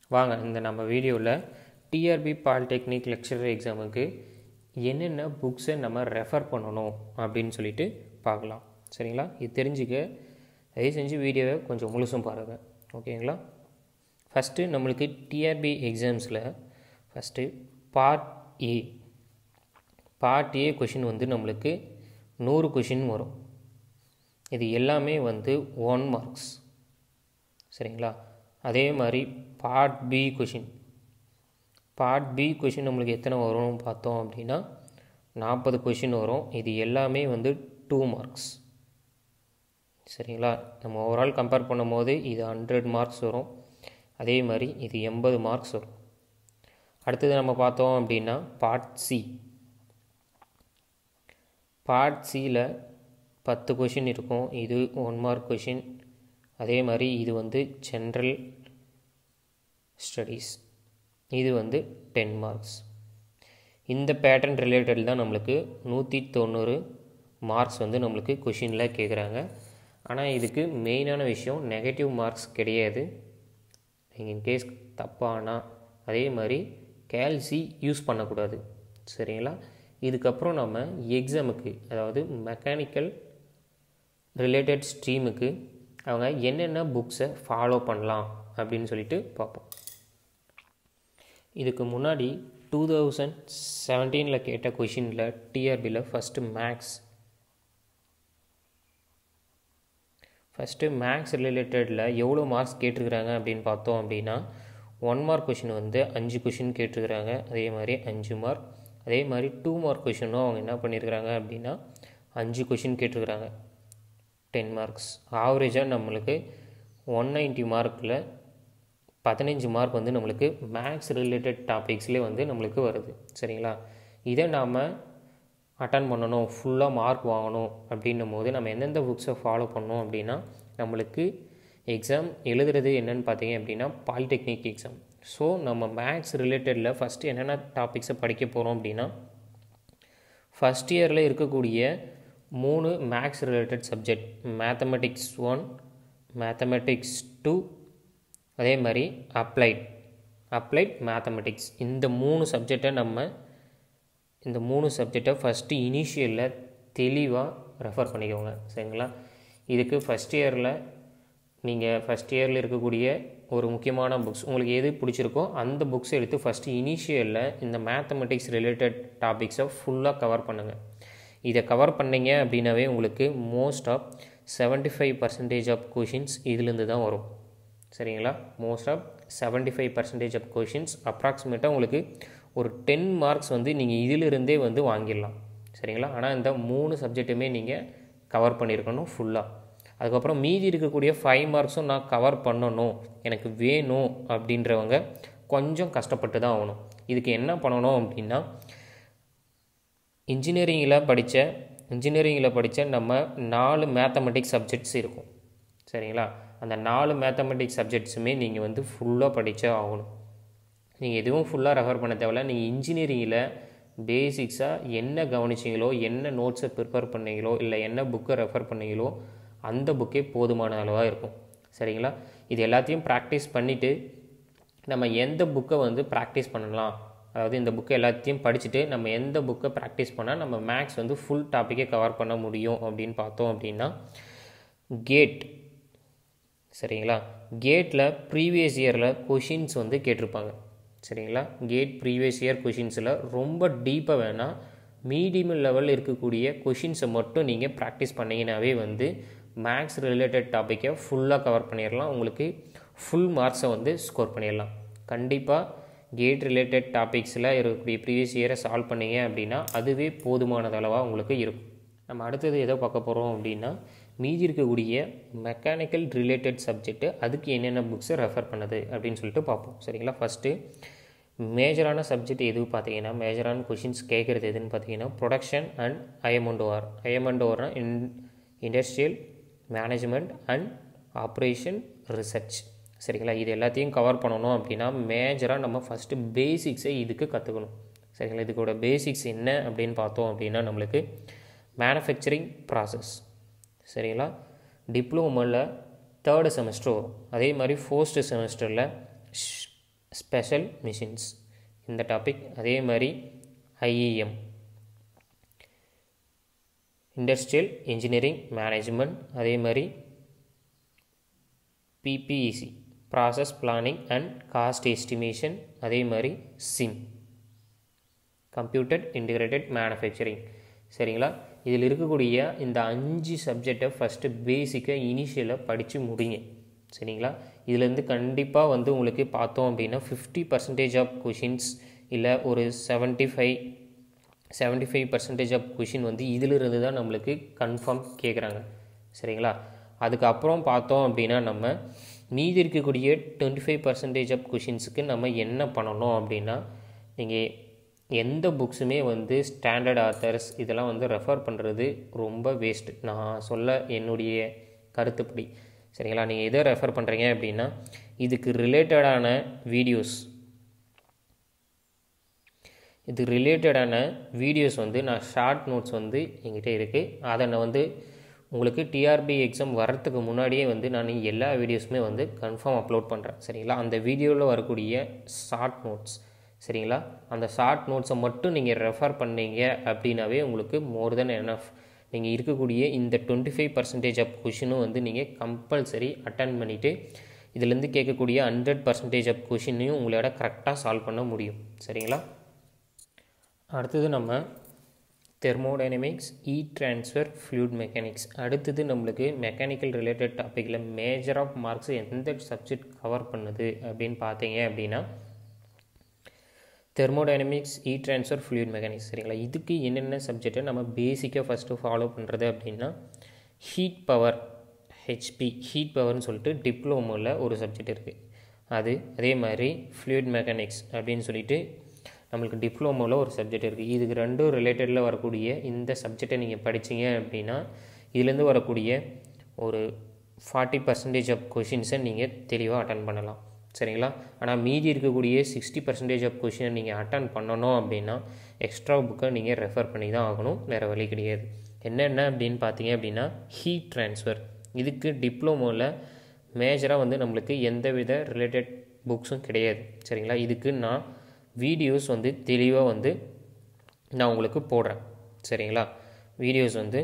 வாங்க இந்த நம்ம வீடியோவில் டிஆர்பி பாலிடெக்னிக் லெக்சரர் எக்ஸாமுக்கு என்னென்ன புக்ஸை நம்ம ரெஃபர் பண்ணணும் அப்படின்னு சொல்லிட்டு பார்க்கலாம் சரிங்களா இது தெரிஞ்சுக்க தயவு செஞ்சு வீடியோவை கொஞ்சம் முழுசும் பாருங்கள் ஓகேங்களா ஃபஸ்ட்டு நம்மளுக்கு டிஆர்பி எக்ஸாம்ஸில் first part A part A question வந்து நம்மளுக்கு நூறு கொஷின் வரும் இது எல்லாமே வந்து ஒன் மார்க்ஸ் சரிங்களா அதே மாதிரி part B question part B question நம்மளுக்கு எத்தனை வரும்னு பார்த்தோம் அப்படின்னா நாற்பது கொஷின் வரும் இது எல்லாமே வந்து டூ மார்க்ஸ் சரிங்களா நம்ம ஓவரால் கம்பேர் பண்ணும்போது இது ஹண்ட்ரட் மார்க்ஸ் வரும் அதே மாதிரி இது எண்பது மார்க்ஸ் வரும் அடுத்தது நம்ம பார்த்தோம் அப்படின்னா பார்ட் சி பார்ட் சியில் பத்து கொஷின் இருக்கும் இது ஒன் மார்க் கொஷின் அதே மாதிரி இது வந்து ஜென்ரல் ஸ்டடீஸ் இது வந்து டென் மார்க்ஸ் இந்த பேட்டர்ன் ரிலேட்டட் தான் நம்மளுக்கு நூற்றி தொண்ணூறு மார்க்ஸ் வந்து நம்மளுக்கு கொஷினில் கேட்குறாங்க ஆனால் இதுக்கு மெயினான விஷயம் நெகட்டிவ் மார்க்ஸ் கிடையாது நீங்கள் இன்கேஸ் தப்பானா அதே மாதிரி கேல்சி யூஸ் பண்ணக்கூடாது சரிங்களா இதுக்கப்புறம் நம்ம எக்ஸாமுக்கு அதாவது மெக்கானிக்கல் ரிலேட்டட் ஸ்ட்ரீமுக்கு அவங்க என்னென்ன புக்ஸை ஃபாலோ பண்ணலாம் அப்படின்னு சொல்லிட்டு பார்ப்போம் இதுக்கு முன்னாடி டூ தௌசண்ட் செவன்டீனில் கேட்ட கொஷினில் டிஆர்பியில் ஃபஸ்ட்டு மேக்ஸ் ஃபஸ்ட்டு மேக்ஸ் ரிலேட்டடில் எவ்வளோ மார்க்ஸ் கேட்டிருக்கிறாங்க அப்படின்னு பார்த்தோம் அப்படின்னா ஒன் மார்க் கொஷின் வந்து அஞ்சு கொஷின் கேட்டிருக்கிறாங்க அதே மாதிரி அஞ்சு மார்க் அதே மாதிரி டூ மார்க் கொஷினும் அவங்க என்ன பண்ணியிருக்கிறாங்க அப்படின்னா அஞ்சு கொஷின் கேட்டிருக்கிறாங்க டென் மார்க்ஸ் ஆவரேஜாக நம்மளுக்கு ஒன் நைன்ட்டி மார்க்கில் பதினஞ்சு மார்க் வந்து நம்மளுக்கு மேக்ஸ் ரிலேட்டட் டாபிக்ஸ்லேயே வந்து நம்மளுக்கு வருது சரிங்களா இதை நாம் அட்டன் பண்ணணும் ஃபுல்லாக மார்க் வாங்கணும் அப்படின்னும் போது நம்ம எந்தெந்த புக்ஸை ஃபாலோ பண்ணோம் அப்படின்னா நம்மளுக்கு எக்ஸாம் எழுதுறது என்னென்னு பார்த்தீங்க அப்படின்னா பாலிடெக்னிக் எக்ஸாம் ஸோ நம்ம மேக்ஸ் ரிலேட்டடில் ஃபஸ்ட்டு என்னென்ன டாபிக்ஸை படிக்க போகிறோம் அப்படின்னா ஃபஸ்ட் இயரில் இருக்கக்கூடிய மூணு maths related subject mathematics one mathematics two அதே மாதிரி அப்ளைட் அப்ளைட் மேத்தமெட்டிக்ஸ் இந்த மூணு சப்ஜெக்டை நம்ம இந்த மூணு சப்ஜெக்டை ஃபஸ்ட்டு இனிஷியலில் தெளிவாக ரெஃபர் பண்ணிக்கோங்க சரிங்களா இதுக்கு ஃபஸ்ட் இயரில் நீங்கள் ஃபஸ்ட் இயரில் இருக்கக்கூடிய ஒரு முக்கியமான புக்ஸ் உங்களுக்கு எது பிடிச்சிருக்கோ அந்த புக்ஸ் எடுத்து ஃபஸ்ட்டு இனிஷியலில் இந்த மேத்தமெட்டிக்ஸ் ரிலேட்டட் டாபிக்ஸை ஃபுல்லாக கவர் பண்ணுங்கள் இதை கவர் பண்ணிங்க அப்படின்னாவே உங்களுக்கு most of seventy five percentage of questions இதுலேருந்து தான் வரும் சரிங்களா most of seventy five percentage of questions அப்ராக்சிமேட்டாக உங்களுக்கு ஒரு டென் மார்க்ஸ் வந்து நீங்கள் இதிலிருந்தே வந்து வாங்கிடலாம் சரிங்களா ஆனால் இந்த மூணு சப்ஜெக்ட்டுமே நீங்கள் கவர் பண்ணியிருக்கணும் ஃபுல்லாக அதுக்கப்புறம் மீதி இருக்கக்கூடிய ஃபைவ் மார்க்ஸும் நான் கவர் பண்ணணும் எனக்கு வேணும் அப்படின்றவங்க கொஞ்சம் கஷ்டப்பட்டு தான் ஆகணும் இதுக்கு என்ன பண்ணணும் அப்படின்னா இன்ஜினியரிங்கில் படித்த இன்ஜினியரிங்கில் படித்த நம்ம நாலு மேத்தமெட்டிக்ஸ் சப்ஜெக்ட்ஸ் இருக்கும் சரிங்களா அந்த நாலு மேத்தமெட்டிக்ஸ் சப்ஜெக்ட்ஸுமே நீங்கள் வந்து ஃபுல்லாக படித்தே ஆகணும் நீங்கள் எதுவும் ஃபுல்லாக ரெஃபர் பண்ண தேவையில்ல நீங்கள் இன்ஜினியரிங்கில் பேசிக்ஸாக என்ன கவனிச்சிங்களோ என்ன நோட்ஸை ப்ரிப்பேர் பண்ணீங்களோ இல்லை என்ன புக்கை ரெஃபர் பண்ணீங்களோ அந்த புக்கே போதுமான அளவாக இருக்கும் சரிங்களா இது எல்லாத்தையும் ப்ராக்டிஸ் பண்ணிவிட்டு நம்ம எந்த புக்கை வந்து ப்ராக்டிஸ் பண்ணலாம் அதாவது இந்த புக்கை எல்லாத்தையும் படிச்சுட்டு நம்ம எந்த புக்கை ப்ராக்டிஸ் பண்ணால் நம்ம மேக்ஸ் வந்து ஃபுல் டாப்பிக்கே கவர் பண்ண முடியும் அப்படின்னு பார்த்தோம் அப்படின்னா கேட் சரிங்களா கேட்டில் ப்ரீவியஸ் இயரில் கொஷின்ஸ் வந்து கேட்டிருப்பாங்க சரிங்களா கேட் ப்ரீவியஸ் இயர் கொஷின்ஸில் ரொம்ப டீப்பாக வேணால் மீடியம் லெவலில் இருக்கக்கூடிய கொஷின்ஸை மட்டும் நீங்கள் ப்ராக்டிஸ் பண்ணிங்கனாவே வந்து மேக்ஸ் ரிலேட்டட் டாப்பிக்கை ஃபுல்லாக கவர் பண்ணிடலாம் உங்களுக்கு ஃபுல் மார்க்ஸை வந்து ஸ்கோர் பண்ணிடலாம் கண்டிப்பாக கேட் ரிலேட்டட் டாபிக்ஸில் இருக்கக்கூடிய ப்ரீவியஸ் இயரை சால்வ் பண்ணிங்க அப்படின்னா அதுவே போதுமானது அளவாக உங்களுக்கு இருக்கும் நம்ம அடுத்தது எதோ பார்க்க போகிறோம் அப்படின்னா மீதி இருக்கக்கூடிய மெக்கானிக்கல் ரிலேட்டட் சப்ஜெக்ட்டு அதுக்கு என்னென்ன புக்ஸை ரெஃபர் பண்ணுது அப்படின்னு சொல்லிட்டு பார்ப்போம் சரிங்களா ஃபஸ்ட்டு மேஜரான சப்ஜெக்ட் எது பார்த்தீங்கன்னா மேஜரான கொஷின்ஸ் கேட்குறது எதுன்னு பார்த்தீங்கன்னா ப்ரொடக்ஷன் அண்ட் ஐஎம்என்டோஆர் ஐஎம்என்டோஆர்னா in industrial management and operation research சரிங்களா இது எல்லாத்தையும் கவர் பண்ணணும் அப்படின்னா மேஜராக நம்ம ஃபஸ்ட்டு பேசிக்ஸை இதுக்கு கற்றுக்கணும் சரிங்களா இதுக்கோட பேசிக்ஸ் என்ன அப்படின்னு பார்த்தோம் அப்படின்னா நம்மளுக்கு மேனுஃபேக்சரிங் ப்ராசஸ் சரிங்களா டிப்ளமோவில் தேர்டு செமஸ்டர் வரும் அதே மாதிரி ஃபோர்ஸ்ட்டு செமஸ்டரில் ஸ்பெஷல் மிஷின்ஸ் இந்த டாபிக் அதே மாதிரி ஐஇஎம் இண்டஸ்ட்ரியல் இன்ஜினியரிங் மேனேஜ்மெண்ட் அதே மாதிரி P P E C process planning and cost estimation அதே மாதிரி சிம் கம்ப்யூட்டர் இன்டிகிரேட்டட் மேனுஃபேக்சரிங் சரிங்களா இதில் இருக்கக்கூடிய இந்த அஞ்சு சப்ஜெக்டை ஃபஸ்ட்டு பேசிக்காக இனிஷியலாக படித்து முடிங்க சரிங்களா இதுலேருந்து கண்டிப்பாக வந்து உங்களுக்கு பார்த்தோம் அப்படின்னா ஃபிஃப்டி பர்சன்டேஜ் ஆஃப் கொஷின்ஸ் இல்லை ஒரு seventy five seventy five percentage of question வந்து இதிலிருந்து தான் நம்மளுக்கு கன்ஃபார்ம் கேட்குறாங்க சரிங்களா அதுக்கப்புறம் பார்த்தோம் அப்படின்னா நம்ம மீதி இருக்கக்கூடிய டுவெண்ட்டி ஃபைவ் பர்சன்டேஜ் ஆஃப் கொஷின்ஸுக்கு நம்ம என்ன பண்ணணும் அப்படின்னா நீங்கள் எந்த புக்ஸுமே வந்து ஸ்டாண்டர்ட் ஆத்தர்ஸ் இதெல்லாம் வந்து ரெஃபர் பண்ணுறது ரொம்ப வேஸ்ட் நான் சொல்ல என்னுடைய கருத்துப்படி சரிங்களா நீங்கள் எதை ரெஃபர் பண்ணுறீங்க அப்படின்னா இதுக்கு ரிலேட்டடான வீடியோஸ் இது ரிலேட்டடான வீடியோஸ் வந்து நான் ஷார்ட் நோட்ஸ் வந்து என்கிட்ட இருக்குது அதை நான் வந்து உங்களுக்கு டிஆர்பி எக்ஸாம் வரத்துக்கு முன்னாடியே வந்து நான் எல்லா வீடியோஸுமே வந்து கன்ஃபார்ம் அப்லோட் பண்ணுறேன் சரிங்களா அந்த வீடியோவில் வரக்கூடிய ஷார்ட் நோட்ஸ் சரிங்களா அந்த ஷார்ட் நோட்ஸை மட்டும் நீங்கள் ரெஃபர் பண்ணீங்க அப்படின்னாவே உங்களுக்கு மோர் தென் எனஃப் நீங்கள் இருக்கக்கூடிய இந்த டுவெண்ட்டி ஃபைவ் பர்சன்டேஜ் ஆஃப் கொஷினும் வந்து நீங்கள் கம்பல்சரி அட்டன் பண்ணிவிட்டு இதுலேருந்து கேட்கக்கூடிய ஹண்ட்ரட் பர்சன்டேஜ் ஆஃப் கொஷினையும் உங்களோட கரெக்டாக சால்வ் பண்ண முடியும் சரிங்களா அடுத்தது நம்ம தெர்மோடைனமிக்ஸ் இ ட்ரான்ஸ்ஃபர் ஃப்ளூட் மெக்கானிக்ஸ் அடுத்தது நம்மளுக்கு மெக்கானிக்கல் ரிலேட்டட் டாப்பிக்கில் மேஜர் ஆஃப் மார்க்ஸ் எந்த சப்ஜெக்ட் கவர் பண்ணுது அப்படின்னு பார்த்தீங்க அப்படின்னா தெர்மோடைனமிக்ஸ் இ ட்ரான்ஸ்ஃபர் ஃப்ளூட் மெக்கானிக்ஸ் சரிங்களா இதுக்கு என்னென்ன சப்ஜெக்டை நம்ம பேசிக்காக ஃபஸ்ட்டு ஃபாலோ பண்ணுறது அப்படின்னா ஹீட் பவர் ஹெச்பி ஹீட் பவர்னு சொல்லிட்டு டிப்ளமோவில் ஒரு சப்ஜெக்ட் இருக்குது அது அதே மாதிரி ஃப்ளூயிட் மெக்கானிக்ஸ் அப்படின்னு சொல்லிட்டு நம்மளுக்கு டிப்ளமோவில் ஒரு சப்ஜெக்ட் இருக்குது இதுக்கு ரெண்டும் ரிலேட்டடில் வரக்கூடிய இந்த சப்ஜெக்டை நீங்கள் படிச்சீங்க அப்படின்னா இதுலேருந்து வரக்கூடிய ஒரு ஃபார்ட்டி பர்சன்டேஜ் ஆஃப் கொஷின்ஸை நீங்கள் தெளிவாக அட்டன் பண்ணலாம் சரிங்களா ஆனால் மீதி இருக்கக்கூடிய சிக்ஸ்டி பர்சன்டேஜ் ஆஃப் கொஷினை நீங்கள் அட்டன் பண்ணணும் அப்படின்னா எக்ஸ்ட்ரா புக்கை நீங்கள் ரெஃபர் பண்ணி தான் ஆகணும் வேறு வழி கிடையாது என்னென்ன அப்படின்னு பார்த்தீங்க அப்படின்னா ஹீட் ட்ரான்ஸ்ஃபர் இதுக்கு டிப்ளமோவில் மேஜராக வந்து நம்மளுக்கு எந்த வித ரிலேட்டட் புக்ஸும் கிடையாது சரிங்களா இதுக்கு நான் வீடியோஸ் வந்து தெளிவாக வந்து நான் உங்களுக்கு போடுறேன் சரிங்களா வீடியோஸ் வந்து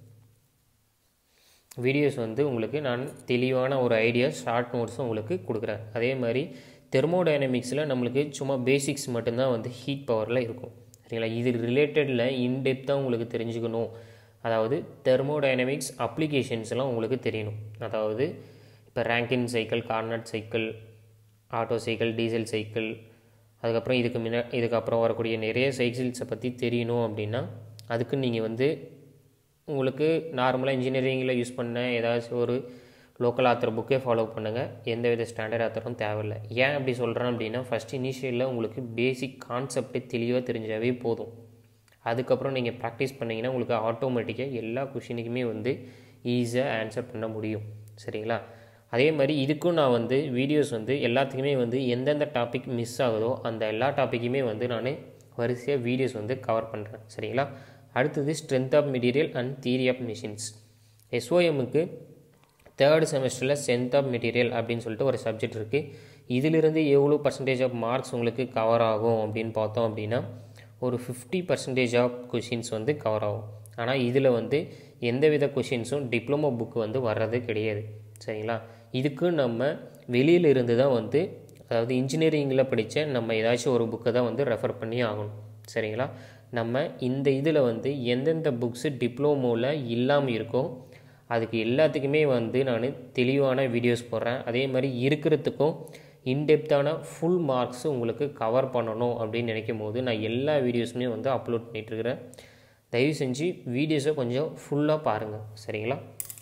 வீடியோஸ் வந்து உங்களுக்கு நான் தெளிவான ஒரு ஐடியா ஷார்ட் நோட்ஸும் உங்களுக்கு கொடுக்குறேன் அதே மாதிரி தெர்மோடைனமிக்ஸில் நம்மளுக்கு சும்மா பேசிக்ஸ் மட்டும்தான் வந்து ஹீட் பவரில் இருக்கும் சரிங்களா இது ரிலேட்டடில் இன்டெப்த்தாக உங்களுக்கு தெரிஞ்சுக்கணும் அதாவது தெர்மோடைனமிக்ஸ் அப்ளிகேஷன்ஸ்லாம் உங்களுக்கு தெரியணும் அதாவது இப்போ Rankine cycle Carnot cycle Otto cycle diesel cycle அதுக்கப்புறம் இதுக்கு முன்ன இதுக்கப்புறம் வரக்கூடிய நிறைய சைக்கிள்ஸை பற்றி தெரியணும் அப்படின்னா அதுக்கு நீங்கள் வந்து உங்களுக்கு நார்மலாக இன்ஜினியரிங்கில் யூஸ் பண்ண ஏதாச்சும் ஒரு லோக்கல் ஆத்தர் புக்கே ஃபாலோ பண்ணுங்கள் எந்த வித ஸ்டாண்டர்ட் ஆத்தரும் தேவையில்லை ஏன் அப்படி சொல்கிறேன் அப்படின்னா ஃபஸ்ட் இனிஷியலில் உங்களுக்கு பேசிக் கான்செப்டே தெளிவாக தெரிஞ்சாவே போதும் அதுக்கப்புறம் நீங்கள் ப்ராக்டிஸ் பண்ணிங்கன்னா உங்களுக்கு ஆட்டோமேட்டிக்காக எல்லா கொஷினுக்குமே வந்து ஈஸியாக ஆன்சர் பண்ண முடியும் சரிங்களா அதே மாதிரி இதுக்கும் நான் வந்து வீடியோஸ் வந்து எல்லாத்துக்குமே வந்து எந்தெந்த டாபிக் மிஸ் ஆகுதோ அந்த எல்லா டாப்பிக்குமே வந்து நான் வரிசையாக வீடியோஸ் வந்து கவர் பண்ணுறேன் சரிங்களா அடுத்தது strength of material and theory of machines எஸ்ஓஎம்முக்கு தேர்ட் செமஸ்டரில் ஸ்ட்ரென்த் ஆஃப் மெட்டீரியல் அப்படின்னு சொல்லிட்டு ஒரு சப்ஜெக்ட் இருக்குது இதிலிருந்து எவ்வளோ பர்சன்டேஜ் ஆஃப் மார்க்ஸ் உங்களுக்கு கவர் ஆகும் அப்படின்னு பார்த்தோம் அப்படின்னா ஒரு ஃபிஃப்டி பர்சன்டேஜ் ஆஃப் கொஷின்ஸ் வந்து கவர் ஆகும் ஆனால் இதில் வந்து எந்தவித கொஷின்ஸும் டிப்ளமோ புக்கு வந்து வர்றது கிடையாது சரிங்களா இதுக்கு நம்ம வெளியில் இருந்து தான் வந்து அதாவது இன்ஜினியரிங்கில் படித்த நம்ம ஏதாச்சும் ஒரு புக்கை தான் வந்து ரெஃபர் பண்ணி ஆகணும் சரிங்களா நம்ம இந்த இதில் வந்து எந்தெந்த புக்ஸு டிப்ளமோவில் இல்லாமல் இருக்கோ அதுக்கு எல்லாத்துக்குமே வந்து நான் தெளிவான வீடியோஸ் போடுறேன் அதே மாதிரி இருக்கிறதுக்கும் இன்டெப்த்தான ஃபுல் மார்க்ஸ் உங்களுக்கு கவர் பண்ணணும் அப்படின்னு நினைக்கும் போது நான் எல்லா வீடியோஸுமே வந்து அப்லோட் பண்ணிகிட்ருக்கிறேன் தயவு செஞ்சு வீடியோஸை கொஞ்சம் ஃபுல்லாக பாருங்கள் சரிங்களா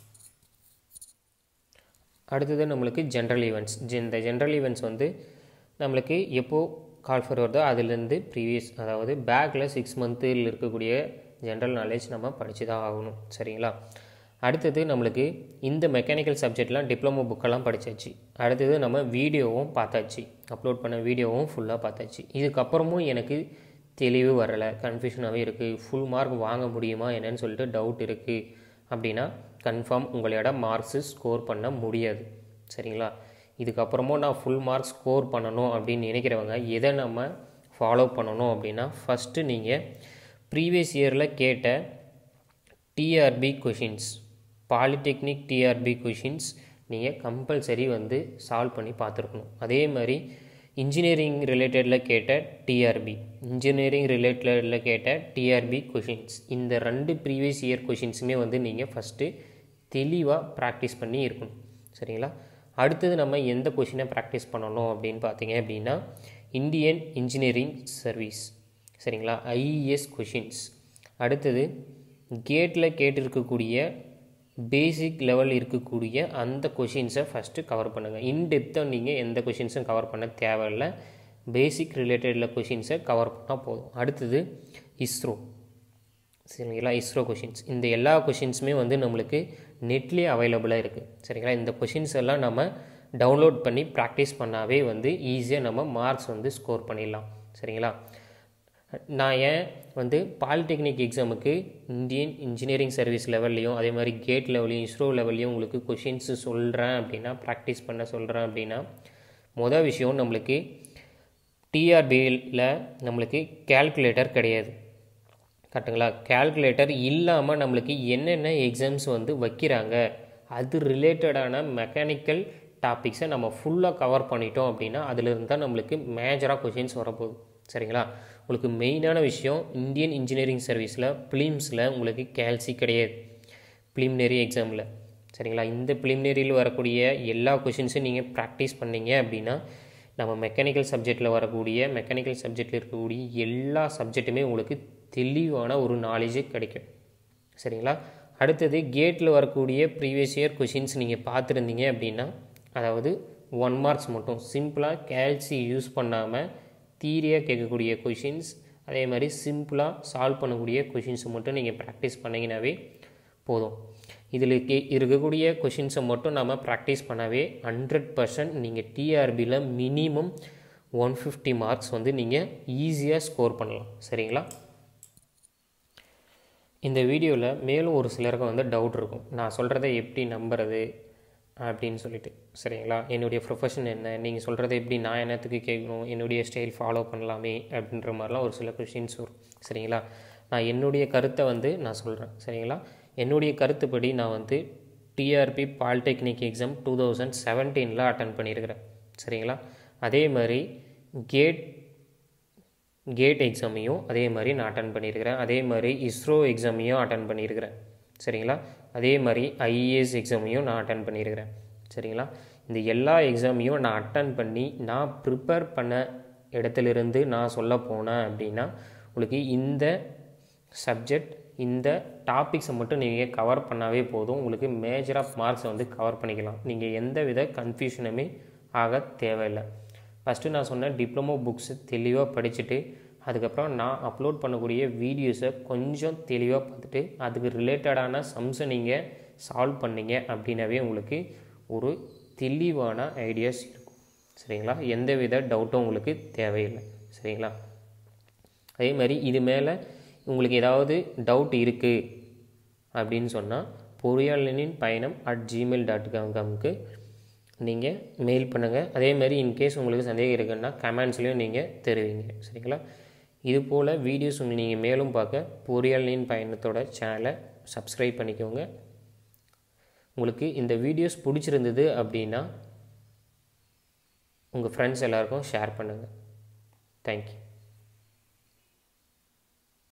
அடுத்தது நம்மளுக்கு ஜென்ரல் ஈவெண்ட்ஸ் இந்த ஜென்ரல் ஈவெண்ட்ஸ் வந்து நம்மளுக்கு எப்போது கால் ஃபர் வருதோ அதுலேருந்து ப்ரீவியஸ் அதாவது பேக்கில் சிக்ஸ் மந்த்தில் இருக்கக்கூடிய ஜென்ரல் நாலேஜ் நம்ம படித்து தான் ஆகணும் சரிங்களா அடுத்தது நம்மளுக்கு இந்த மெக்கானிக்கல் சப்ஜெக்ட்லாம் டிப்ளமோ புக்கெல்லாம் படித்தாச்சு அடுத்தது நம்ம வீடியோவும் பார்த்தாச்சு அப்லோட் பண்ண வீடியோவும் ஃபுல்லாக பார்த்தாச்சு இதுக்கப்புறமும் எனக்கு தெளிவு வரலை கன்ஃபியூஷனாகவே இருக்குது ஃபுல் மார்க் வாங்க முடியுமா என்னன்னு சொல்லிட்டு டவுட் இருக்குது அப்படின்னா கன்ஃபார்ம் உங்களோட மார்க்ஸு ஸ்கோர் பண்ண முடியாது சரிங்களா இதுக்கப்புறமும் நான் ஃபுல் மார்க் ஸ்கோர் பண்ணணும் அப்படின்னு நினைக்கிறவங்க எதை நம்ம ஃபாலோ பண்ணணும் அப்படின்னா ஃபஸ்ட்டு நீங்கள் ப்ரீவியஸ் இயரில் கேட்ட TRB questions polytechnic TRB questions நீங்கள் கம்பல்சரி வந்து சால்வ் பண்ணி பார்த்துருக்கணும் அதே மாதிரி இன்ஜினியரிங் ரிலேட்டடில் கேட்ட டிஆர்பி இன்ஜினியரிங் ரிலேட்டடில் கேட்ட டிஆர்பி கொஷின்ஸ் இந்த ரெண்டு ப்ரீவியஸ் இயர் கொஷின்ஸுமே வந்து நீங்கள் ஃபஸ்ட்டு தெளிவாக ப்ராக்டிஸ் பண்ணி இருக்கணும் சரிங்களா அடுத்தது நம்ம எந்த கொஷினை ப்ராக்டிஸ் பண்ணணும் அப்படின்னு பார்த்தீங்க அப்படின்னா இந்தியன் இன்ஜினியரிங் சர்வீஸ் சரிங்களா ஐஇஎஸ் கொஷின்ஸ் அடுத்தது கேட்டில் கேட்டிருக்கக்கூடிய பேசிக் லெவல் இருக்கக்கூடிய அந்த கொஷின்ஸை ஃபஸ்ட்டு கவர் பண்ணுங்கள் இன்டெப்த்தாக நீங்கள் எந்த கொஷின்ஸும் கவர் பண்ண தேவையில்லை பேசிக் ரிலேட்டடில் கொஷின்ஸை கவர் பண்ணால் போதும் அடுத்தது இஸ்ரோ சரிங்களா இஸ்ரோ கொஷின்ஸ் இந்த எல்லா கொஷின்ஸுமே வந்து நம்மளுக்கு நெட்லேயே அவைலபிளாக இருக்குது சரிங்களா இந்த கொஷின்ஸ் எல்லாம் நம்ம டவுன்லோட் பண்ணி ப்ராக்டிஸ் பண்ணாவே வந்து ஈஸியாக நம்ம மார்க்ஸ் வந்து ஸ்கோர் பண்ணிடலாம் சரிங்களா நான் ஏன் வந்து பாலிடெக்னிக் எக்ஸாமுக்கு இந்தியன் இன்ஜினியரிங் சர்வீஸ் லெவல்லையும் அதே மாதிரி கேட் லெவல்லையும் இஸ்ரோ லெவல்லையும் உங்களுக்கு கொஷின்ஸு சொல்கிறேன் அப்படின்னா ப்ராக்டிஸ் பண்ண சொல்கிறேன் அப்படின்னா மொதல் விஷயம் நம்மளுக்கு டிஆர்பியில் நம்மளுக்கு கேல்குலேட்டர் கிடையாது கரெக்டுங்களா கேல்குலேட்டர் இல்லாமல் நம்மளுக்கு என்னென்ன எக்ஸாம்ஸ் வந்து வைக்கிறாங்க அது ரிலேட்டடான மெக்கானிக்கல் டாபிக்ஸை நம்ம ஃபுல்லாக கவர் பண்ணிட்டோம் அப்படின்னா அதிலிருந்து தான் நம்மளுக்கு மேஜராக கொஷின்ஸ் வரப்போகுது சரிங்களா உங்களுக்கு மெயினான விஷயம் இந்தியன் இன்ஜினியரிங் சர்வீஸில் ப்ளிம்ஸில் உங்களுக்கு கேல்சி கிடையாது ப்ளிமினரி எக்ஸாமில் சரிங்களா இந்த ப்ளிமினரியில் வரக்கூடிய எல்லா கொஷின்ஸும் நீங்கள் ப்ராக்டிஸ் பண்ணீங்க அப்படின்னா நம்ம மெக்கானிக்கல் சப்ஜெக்டில் வரக்கூடிய மெக்கானிக்கல் சப்ஜெக்டில் இருக்கக்கூடிய எல்லா சப்ஜெக்ட்டுமே உங்களுக்கு தெளிவான ஒரு நாலேஜு கிடைக்கும் சரிங்களா அடுத்தது கேட்டில் வரக்கூடிய ப்ரீவியஸ் இயர் கொஷின்ஸ் நீங்கள் பார்த்துருந்தீங்க அப்படின்னா அதாவது ஒன் மார்க்ஸ் மட்டும் சிம்பிளாக கேல்சி யூஸ் பண்ணாமல் தீரியாக கேட்கக்கூடிய கொஷின்ஸ் அதே மாதிரி சிம்பிளாக சால்வ் பண்ணக்கூடிய கொஷின்ஸை மட்டும் நீங்கள் ப்ராக்டிஸ் பண்ணிங்கனாவே போதும் இதில் கே இருக்கக்கூடிய கொஷின்ஸை மட்டும் நம்ம ப்ராக்டிஸ் பண்ணாவே ஹண்ட்ரட் பர்சன்ட் நீங்கள் டிஆர்பியில் மினிமம் ஒன் ஃபிஃப்டி மார்க்ஸ் வந்து நீங்கள் ஈஸியாக ஸ்கோர் பண்ணலாம் சரிங்களா இந்த வீடியோவில் மேலும் ஒரு சிலருக்கு வந்து டவுட் இருக்கும் நான் சொல்கிறத எப்படி நம்புறது அப்படின்னு சொல்லிட்டு சரிங்களா என்னுடைய ப்ரொஃபஷன் என்ன நீங்கள் சொல்கிறத எப்படி நான் என்னத்துக்கு கேட்கணும் என்னுடைய ஸ்டைல் ஃபாலோ பண்ணலாமே அப்படின்ற மாதிரிலாம் ஒரு சில கொஷின்ஸ் வரும் சரிங்களா நான் என்னுடைய கருத்தை வந்து நான் சொல்கிறேன் சரிங்களா என்னுடைய கருத்துப்படி நான் வந்து TRB polytechnic exam two thousand செவன்டீனில் அட்டன் பண்ணியிருக்கிறேன் சரிங்களா அதே மாதிரி கேட் கேட் எக்ஸாமையும் அதே மாதிரி நான் அட்டன் பண்ணியிருக்கிறேன் அதே மாதிரி இஸ்ரோ எக்ஸாமையும் அட்டன் பண்ணியிருக்கிறேன் சரிங்களா அதே மாதிரி ஐஏஎஸ் எக்ஸாமையும் நான் அட்டன் பண்ணியிருக்கிறேன் சரிங்களா இந்த எல்லா எக்ஸாமையும் நான் அட்டன் பண்ணி நான் ப்ரிப்பேர் பண்ண இடத்துலேருந்து நான் சொல்ல போனேன் அப்படின்னா உங்களுக்கு இந்த சப்ஜெக்ட் இந்த டாபிக்ஸை மட்டும் நீங்கள் கவர் பண்ணாவே போதும் உங்களுக்கு மேஜர் ஆஃப் மார்க்ஸை வந்து கவர் பண்ணிக்கலாம் நீங்கள் எந்த வித கன்ஃபியூஷனுமே ஆக தேவையில்லை ஃபஸ்ட்டு நான் சொன்ன டிப்ளமோ புக்ஸு தெளிவாக படிச்சுட்டு அதுக்கப்புறம் நான் அப்லோட் பண்ணக்கூடிய வீடியோஸை கொஞ்சம் தெளிவாக பார்த்துட்டு அதுக்கு ரிலேட்டடான சம்ஸை நீங்கள் சால்வ் பண்ணீங்க அப்படின்னாவே உங்களுக்கு ஒரு தெளிவான ஐடியாஸ் இருக்கும் சரிங்களா எந்த வித டவுட்டும் உங்களுக்கு தேவையில்லை சரிங்களா அதே மாதிரி இது மேலே உங்களுக்கு ஏதாவது டவுட் இருக்குது அப்படின்னு சொன்னால் பொறியாளனின் பயணம் அட் ஜிமெயில் டாட் காம்க்கு நீங்கள் மெயில் பண்ணுங்கள் அதே மாதிரி இன்கேஸ் உங்களுக்கு சந்தேகம் இருக்குன்னா கமெண்ட்ஸ்லேயும் நீங்கள் தெரிவிங்க சரிங்களா இது போல் வீடியோஸ் நீங்கள் மேலும் பார்க்க பொறியாளனின் பயணத்தோட சேனலை சப்ஸ்கிரைப் பண்ணிக்கோங்க உங்களுக்கு இந்த வீடியோஸ் பிடிச்சிருந்தது அப்படின்னா உங்கள் ஃப்ரெண்ட்ஸ் எல்லாருக்கும் ஷேர் பண்ணுங்கள் தேங்க்யூ